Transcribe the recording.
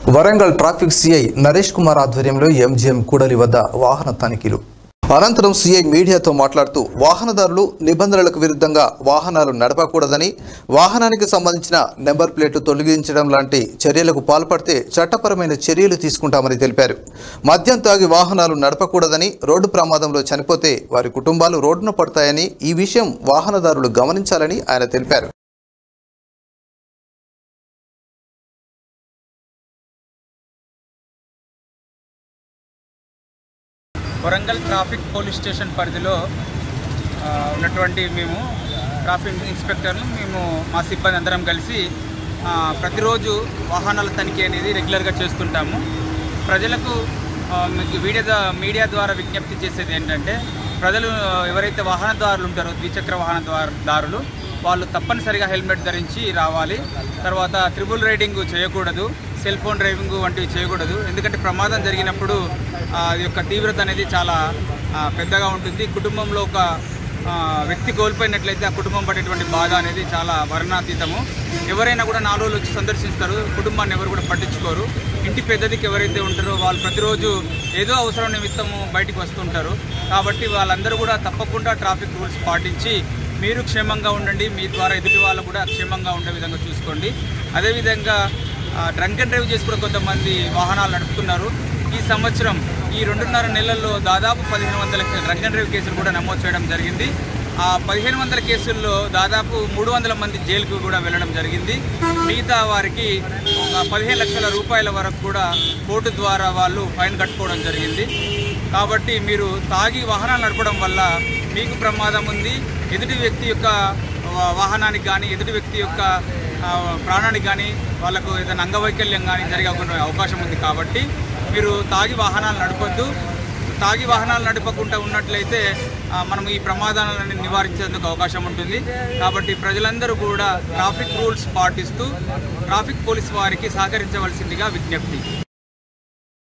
Warangal traffic CI Naresh Kumar ఆధ్వర్యంలో MGM కూడలి వద్ద వాహన తనిఖీలు అనంతరం సీఐ మీడియాతో మాట్లాడుతూ వాహనదారులు నిబంధనలకు విరుద్ధంగా వాహనాలు నడపకూడదని వాహనానికి సంబంధించిన నెంబర్ ప్లేటు తొలగించడం లాంటి చర్యలకు పాల్పడితే చట్టపరమైన చర్యలు తీసుకుంటామని తెలిపారు మద్యం తాగి వాహనాలు నడపకూడదని రోడ్డు ప్రమాదంలో చనిపోతే వారి కుటుంబాలు రోడ్డున పడతాయని ఈ విషయం వాహనదారులు గమనించాలని ఆయన తెలిపారు వరంగల్ ట్రాఫిక్ పోలీస్ స్టేషన్ పరిధిలో ఆ, ఉన్నటువంటి మేము ట్రాఫిక్ ఇన్స్పెక్టర్లు మేము మా సిబ్బంది అందరం కలిసి ఆ, ప్రతిరోజు వాహనాల తనిఖీ అనేది రెగ్యులర్గా చేస్తుంటాము ప్రజలకు ఆ, మీకు మీడియా ద్వా- మీడియా ద్వారా విజ్ఞప్తి చేసేది ఏంటంటే ప్రజలు ఆ, ఎవరైతే వాహనదారులు ఉంటారో ద్విచక్ర వాహన ద్వార- దారులు వాళ్ళు తప్పనిసరిగా హెల్మెట్ ధరించి రావాలి తర్వాత త్రిబుల్ రైడింగ్ చేయకూడదు సెల్ ఫోన్ డ్రైవింగ్ వంటివి చేయకూడదు ఎందుకంటే ప్రమాదం జరిగినప్పుడు ఆ అది యొక్క తీవ్రత అనేది చాలా ఆ, పెద్దగా ఉంటుంది కుటుంబంలో ఒక ఆ, వ్యక్తి కోల్పోయినట్లయితే ఆ కుటుంబం పడేటువంటి బాధ అనేది చాలా వర్ణాతీతము ఎవరైనా కూడా నాలుగు రోజులు వచ్చి సందర్శిస్తారు కుటుంబాన్ని ఎవరు కూడా పట్టించుకోరు ఇంటి పెద్దదికి ఎవరైతే ఉంటారో వాళ్ళు ప్రతిరోజు ఏదో అవసరం నిమిత్తము బయటికి వస్తుంటారు కాబట్టి వాళ్ళందరూ కూడా తప్పకుండా ట్రాఫిక్ రూల్స్ పాటించి మీరు క్షేమంగా ఉండండి మీ ద్వారా ఎదుటి వాళ్ళు కూడా క్షేమంగా ఉండే విధంగా చూసుకోండి అదేవిధంగా డ్రంక్ అండ్ డ్రైవ్ చేసి కూడా కొంతమంది వాహనాలు నడుపుతున్నారు ఈ సంవత్సరం ఈ రెండున్నర నెలల్లో దాదాపు పదిహేను వందల డ్రంక్ అండ్ డ్రైవ్ కేసులు కూడా నమోదు చేయడం జరిగింది ఆ పదిహేను వందల కేసుల్లో దాదాపు మూడు వందల మంది జైలుకు కూడా వెళ్ళడం జరిగింది మిగతా వారికి ఒక పదిహేను లక్షల రూపాయల వరకు కూడా కోర్టు ద్వారా వాళ్ళు ఫైన్ కట్టుకోవడం జరిగింది కాబట్టి మీరు తాగి వాహనాలు నడపడం వల్ల మీకు ప్రమాదం ఉంది ఎదుటి వ్యక్తి యొక్క వా- వాహనానికి కానీ ఎదుటి వ్యక్తి యొక్క ఆ, ప్రాణానికి కానీ వాళ్ళకు ఏదైనా అంగవైకల్యం కానీ జరిగే అవకాశం ఉంది కాబట్టి మీరు తాగి వాహనాలు నడపొద్దు తాగి వాహనాలు నడపకుండా ఉన్నట్లయితే ఆ, మనం ఈ ప్రమాదాలను నివారించేందుకు అవకాశం ఉంటుంది కాబట్టి ప్రజలందరూ కూడా ట్రాఫిక్ రూల్స్ పాటిస్తూ ట్రాఫిక్ పోలీస్ వారికి సహకరించవలసిందిగా విజ్ఞప్తి